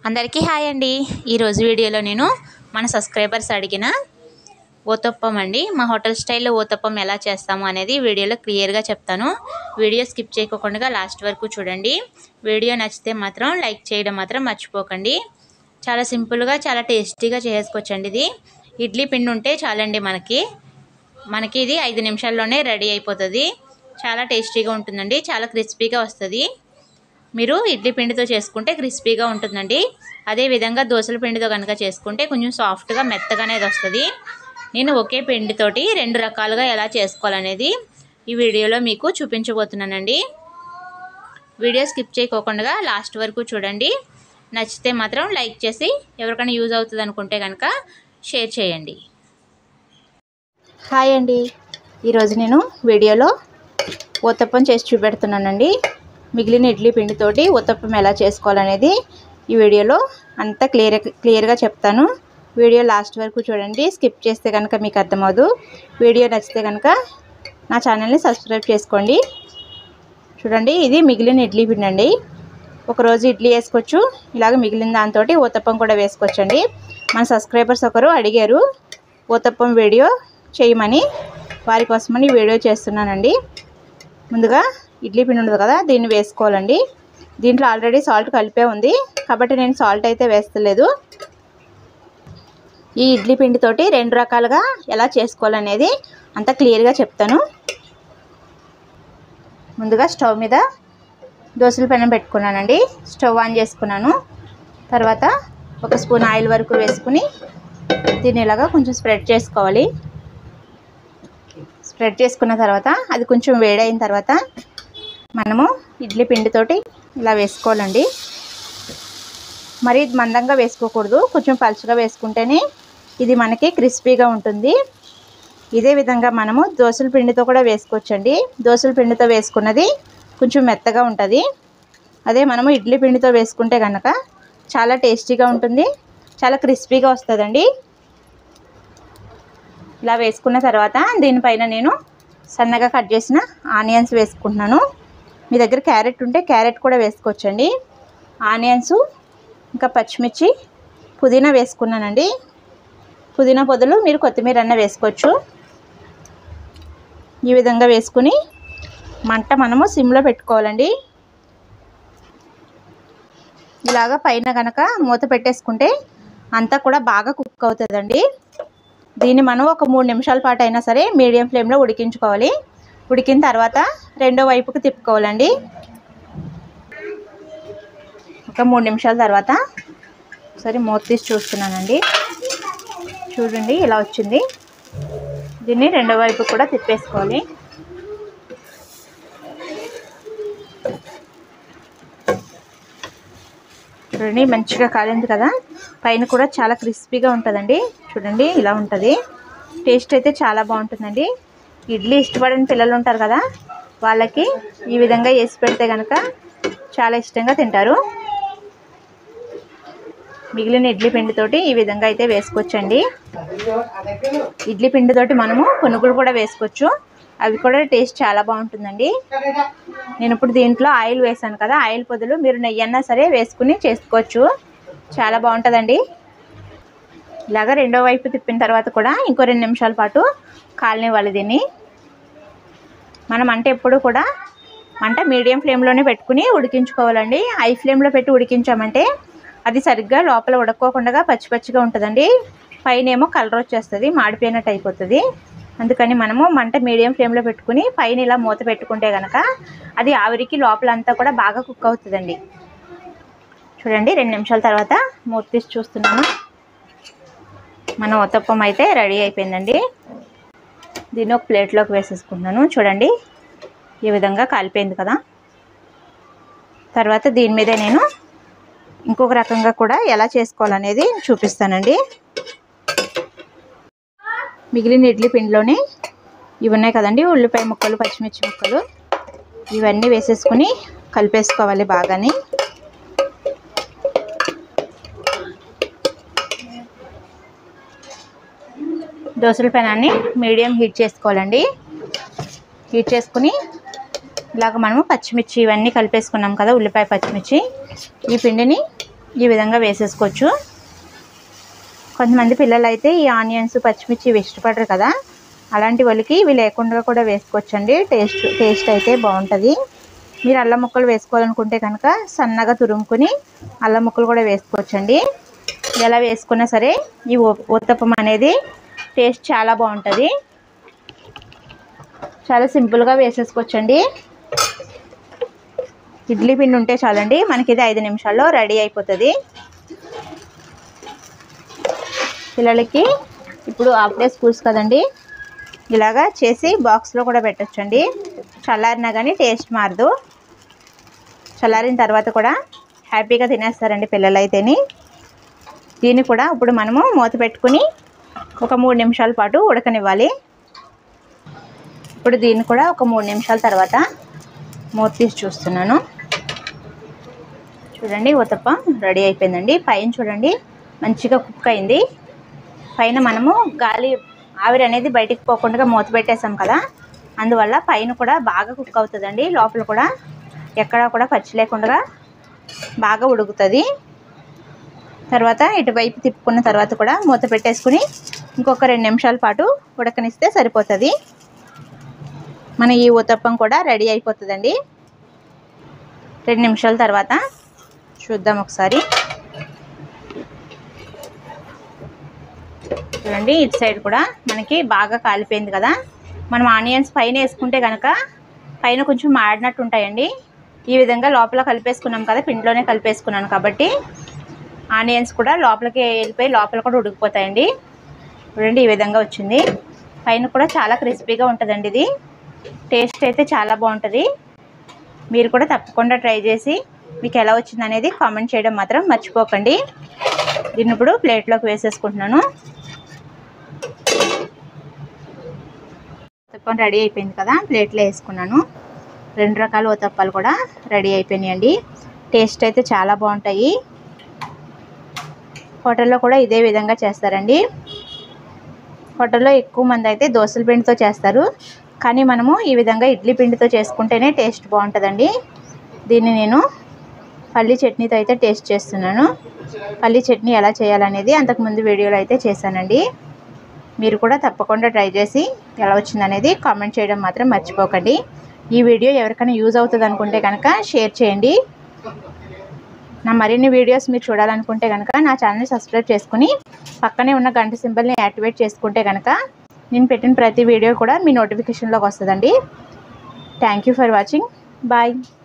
అందరికీ హాయ్ అండి ఈరోజు వీడియోలో నేను మన సబ్స్క్రైబర్స్ అడిగిన ఓతప్పం అండి మా హోటల్ స్టైల్లో ఓతప్పం ఎలా చేస్తాము అనేది వీడియోలో క్లియర్గా చెప్తాను వీడియో స్కిప్ చేయకుండా లాస్ట్ వరకు చూడండి వీడియో నచ్చితే మాత్రం లైక్ చేయడం మాత్రం మర్చిపోకండి చాలా సింపుల్గా చాలా టేస్టీగా చేసుకోవచ్చండి ఇది ఇడ్లీ పిండి ఉంటే చాలండి మనకి మనకి ఇది ఐదు నిమిషాల్లోనే రెడీ అయిపోతుంది చాలా టేస్టీగా ఉంటుందండి చాలా క్రిస్పీగా వస్తుంది మీరు ఇడ్లీ పిండితో చేసుకుంటే క్రిస్పీగా ఉంటుందండి అదేవిధంగా దోశల పిండితో కనుక చేసుకుంటే కొంచెం సాఫ్ట్గా మెత్తగా అనేది వస్తుంది నేను ఒకే పిండితోటి రెండు రకాలుగా ఎలా చేసుకోవాలనేది ఈ వీడియోలో మీకు చూపించబోతున్నానండి వీడియో స్కిప్ చేయకోకుండా లాస్ట్ వరకు చూడండి నచ్చితే మాత్రం లైక్ చేసి ఎవరికైనా యూజ్ అవుతుంది అనుకుంటే కనుక షేర్ చేయండి హాయ్ అండి ఈరోజు నేను వీడియోలో ఊతప్పం చేసి చూపెడుతున్నానండి మిగిలిన ఇడ్లీ పిండితోటి ఊతప్పం ఎలా చేసుకోవాలనేది ఈ వీడియోలో అంతా క్లియర్ క్లియర్గా చెప్తాను వీడియో లాస్ట్ వరకు చూడండి స్కిప్ చేస్తే కనుక మీకు అర్థమవుదు వీడియో నచ్చితే కనుక నా ఛానల్ని సబ్స్క్రైబ్ చేసుకోండి చూడండి ఇది మిగిలిన ఇడ్లీ పిండి అండి ఒకరోజు ఇడ్లీ వేసుకోవచ్చు ఇలాగ మిగిలిన దాంతో ఊతప్పం కూడా వేసుకోవచ్చండి మన సబ్స్క్రైబర్స్ ఒకరు అడిగారు ఊతప్పం వీడియో చేయమని వారి కోసమని వీడియో చేస్తున్నానండి ముందుగా ఇడ్లీ పిండి ఉండదు కదా దీన్ని వేసుకోవాలండి దీంట్లో ఆల్రెడీ సాల్ట్ కలిపే ఉంది కాబట్టి నేను సాల్ట్ అయితే వేస్తలేదు ఈ ఇడ్లీ పిండితోటి రెండు రకాలుగా ఎలా చేసుకోవాలనేది అంత క్లియర్గా చెప్తాను ముందుగా స్టవ్ మీద దోశల పెనం పెట్టుకున్నానండి స్టవ్ ఆన్ చేసుకున్నాను తర్వాత ఒక స్పూన్ ఆయిల్ వరకు వేసుకుని దీన్ని ఇలాగా కొంచెం స్ప్రెడ్ చేసుకోవాలి స్ప్రెడ్ చేసుకున్న తర్వాత అది కొంచెం వేడైన తర్వాత మనము ఇడ్లీ పిండితోటి ఇలా వేసుకోవాలండి మరి మందంగా వేసుకోకూడదు కొంచెం పలుచగా వేసుకుంటేనే ఇది మనకి క్రిస్పీగా ఉంటుంది ఇదే విధంగా మనము దోశల పిండితో కూడా వేసుకోవచ్చండి దోశల పిండితో వేసుకున్నది కొంచెం మెత్తగా ఉంటుంది అదే మనము ఇడ్లీ పిండితో వేసుకుంటే కనుక చాలా టేస్టీగా ఉంటుంది చాలా క్రిస్పీగా వస్తుందండి ఇలా వేసుకున్న తర్వాత దీనిపైన నేను సన్నగా కట్ చేసిన ఆనియన్స్ వేసుకుంటున్నాను మీ దగ్గర క్యారెట్ ఉంటే క్యారెట్ కూడా వేసుకోవచ్చండి ఆనియన్స్ ఇంకా పచ్చిమిర్చి పుదీనా వేసుకున్నానండి పుదీనా పొదలు మీరు కొత్తిమీర అన్న వేసుకోవచ్చు ఈ విధంగా వేసుకుని మంట మనము సిమ్లో పెట్టుకోవాలండి ఇలాగ పైన కనుక మూత పెట్టేసుకుంటే అంతా కూడా బాగా కుక్ అవుతుందండి దీన్ని మనం ఒక మూడు నిమిషాల పాటు అయినా సరే మీడియం ఫ్లేమ్లో ఉడికించుకోవాలి ఉడికిన తర్వాత రెండో వైపుకి తిప్పుకోవాలండి ఒక మూడు నిమిషాల తర్వాత ఒకసారి మూత తీసి చూస్తున్నానండి చూడండి ఇలా వచ్చింది దీన్ని రెండో వైపు కూడా తిప్పేసుకోవాలి చూడండి మంచిగా కాలింది కదా పైన కూడా చాలా క్రిస్పీగా ఉంటుందండి చూడండి ఇలా ఉంటుంది టేస్ట్ అయితే చాలా బాగుంటుందండి ఇడ్లీ ఇష్టపడని పిల్లలు ఉంటారు కదా వాళ్ళకి ఈ విధంగా వేసి పెడితే కనుక చాలా ఇష్టంగా తింటారు మిగిలిన ఇడ్లీ పిండితోటి ఈ విధంగా అయితే వేసుకోవచ్చండి ఇడ్లీ పిండితోటి మనము పునుగులు కూడా వేసుకోవచ్చు అవి కూడా టేస్ట్ చాలా బాగుంటుందండి నేను ఇప్పుడు దీంట్లో ఆయిల్ వేసాను కదా ఆయిల్ పొదులు మీరు నెయ్యి అన్నా సరే వేసుకుని చేసుకోవచ్చు చాలా బాగుంటుందండి ఇలాగ రెండో వైపు తిప్పిన తర్వాత కూడా ఇంకో రెండు నిమిషాల పాటు కాలనివ్వాలి దీన్ని మనం అంటే ఎప్పుడు కూడా మంట మీడియం ఫ్లేమ్లోనే పెట్టుకుని ఉడికించుకోవాలండి హై ఫ్లేమ్లో పెట్టి ఉడికించామంటే అది సరిగ్గా లోపల ఉడక్కోకుండా పచ్చి పచ్చిగా ఉంటుందండి పైన ఏమో కలర్ వచ్చేస్తుంది మాడిపోయినట్టు అయిపోతుంది అందుకని మనము మంట మీడియం ఫ్లేమ్లో పెట్టుకుని పైన ఇలా మూత పెట్టుకుంటే కనుక అది ఆవిరికి లోపలంతా కూడా బాగా కుక్ అవుతుందండి చూడండి రెండు నిమిషాల తర్వాత మూత తీసి చూస్తున్నాను మన ఉతప్పం అయితే రెడీ అయిపోయిందండి దీన్ని ఒక ప్లేట్లోకి వేసేసుకుంటున్నాను చూడండి ఈ విధంగా కాలిపోయింది కదా తర్వాత దీని మీద నేను ఇంకొక రకంగా కూడా ఎలా చేసుకోవాలనేది చూపిస్తానండి మిగిలిన ఇడ్లీ పిండిలోనే ఇవి ఉన్నాయి కదండి ఉల్లిపాయ ముక్కలు పచ్చిమిర్చి ముక్కలు ఇవన్నీ వేసేసుకుని కలిపేసుకోవాలి బాగాని దోశల పెనాన్ని మీడియం హీట్ చేసుకోవాలండి హీట్ చేసుకుని ఇలాగ మనము పచ్చిమిర్చి ఇవన్నీ కలిపేసుకున్నాం కదా ఉల్లిపాయ పచ్చిమిర్చి ఈ పిండిని ఈ విధంగా వేసేసుకోవచ్చు కొంతమంది పిల్లలు అయితే ఈ ఆనియన్స్ పచ్చిమిర్చి ఇవి ఇష్టపడరు కదా అలాంటి వాళ్ళకి ఇవి లేకుండా కూడా వేసుకోవచ్చండి టేస్ట్ టేస్ట్ అయితే బాగుంటుంది మీరు అల్లం ముక్కలు వేసుకోవాలనుకుంటే కనుక సన్నగా తురుముకుని అల్లం ముక్కలు కూడా వేసుకోవచ్చండి ఎలా వేసుకున్నా సరే ఈ ఉ- ఉత్తప్పం అనేది టేస్ట్ చాలా బాగుంటుంది చాలా సింపుల్గా వేసేసుకోవచ్చండి ఇడ్లీ పిండి ఉంటే చాలండి మనకి ఇది ఐదు నిమిషాల్లో రెడీ అయిపోతుంది పిల్లలకి ఇప్పుడు హాఫ్ డే స్కూల్స్ కదండి ఇలాగా చేసి బాక్స్లో కూడా పెట్టొచ్చండి చల్లారినా కానీ టేస్ట్ మారదు చల్లారిన తర్వాత కూడా హ్యాపీగా తినేస్తారండి పిల్లలు అయితేని దీన్ని కూడా ఇప్పుడు మనము మూత పెట్టుకుని ఒక మూడు నిమిషాల పాటు ఉడకనివ్వాలి ఇప్పుడు దీన్ని కూడా ఒక మూడు నిమిషాల తర్వాత మూత తీసి చూస్తున్నాను చూడండి ఉతప్ప రెడీ అయిపోయిందండి పైన చూడండి మంచిగా కుక్ అయింది పైన మనము గాలి ఆవిరి అనేది బయటికి పోకుండా మూత పెట్టేసాం కదా అందువల్ల పైన కూడా బాగా కుక్ అవుతుందండి లోపల కూడా ఎక్కడా కూడా పచ్చి లేకుండా బాగా ఉడుకుతుంది తర్వాత ఇటువైపు తిప్పుకున్న తర్వాత కూడా మూత పెట్టేసుకుని ఇంకొక రెండు నిమిషాల పాటు ఉడకనిస్తే సరిపోతుంది మన ఈ ఉతప్పం కూడా రెడీ అయిపోతుందండి రెండు నిమిషాల తర్వాత చూద్దాం ఒకసారి చూడండి ఇటు సైడ్ కూడా మనకి బాగా కాలిపోయింది కదా మనం ఆనియన్స్ పైన వేసుకుంటే కనుక పైన కొంచెం మాడినట్టు ఉంటాయండి ఈ విధంగా లోపల కలిపేసుకున్నాం కదా పిండిలోనే కలిపేసుకున్నాను కాబట్టి ఆనియన్స్ కూడా లోపలికి వెళ్ళిపోయి లోపల కూడా ఉడికిపోతాయండి చూడండి ఈ విధంగా వచ్చింది పైన కూడా చాలా క్రిస్పీగా ఉంటుందండి ఇది టేస్ట్ అయితే చాలా బాగుంటుంది మీరు కూడా తప్పకుండా ట్రై చేసి మీకు ఎలా వచ్చింది అనేది కామెంట్ చేయడం మాత్రం మర్చిపోకండి దీన్ని ఇప్పుడు ప్లేట్లోకి వేసేసుకుంటున్నాను ఉత్తప్పం రెడీ అయిపోయింది కదా ప్లేట్లో వేసుకున్నాను రెండు రకాల ఉత్తప్పాలు కూడా రెడీ అయిపోయినాయండి టేస్ట్ అయితే చాలా బాగుంటాయి హోటల్లో కూడా ఇదే విధంగా చేస్తారండి హోటల్లో ఎక్కువ మంది అయితే దోశల పిండితో చేస్తారు కానీ మనము ఈ విధంగా ఇడ్లీ పిండితో చేసుకుంటేనే టేస్ట్ బాగుంటుందండి దీన్ని నేను పల్లి చట్నీతో అయితే టేస్ట్ చేస్తున్నాను పల్లి చట్నీ ఎలా చేయాలనేది అంతకుముందు వీడియోలో అయితే చేశానండి మీరు కూడా తప్పకుండా ట్రై చేసి ఎలా వచ్చిందనేది కామెంట్ చేయడం మాత్రం మర్చిపోకండి ఈ వీడియో ఎవరికైనా యూజ్ అవుతుంది అనుకుంటే కనుక షేర్ చేయండి నా మరిన్ని వీడియోస్ మీరు చూడాలనుకుంటే కనుక నా ఛానల్ని సబ్స్క్రైబ్ చేసుకుని పక్కనే ఉన్న గంట సింబల్ని యాక్టివేట్ చేసుకుంటే కనుక నేను పెట్టిన ప్రతి వీడియో కూడా మీ నోటిఫికేషన్లోకి వస్తుందండి thank you for watching bye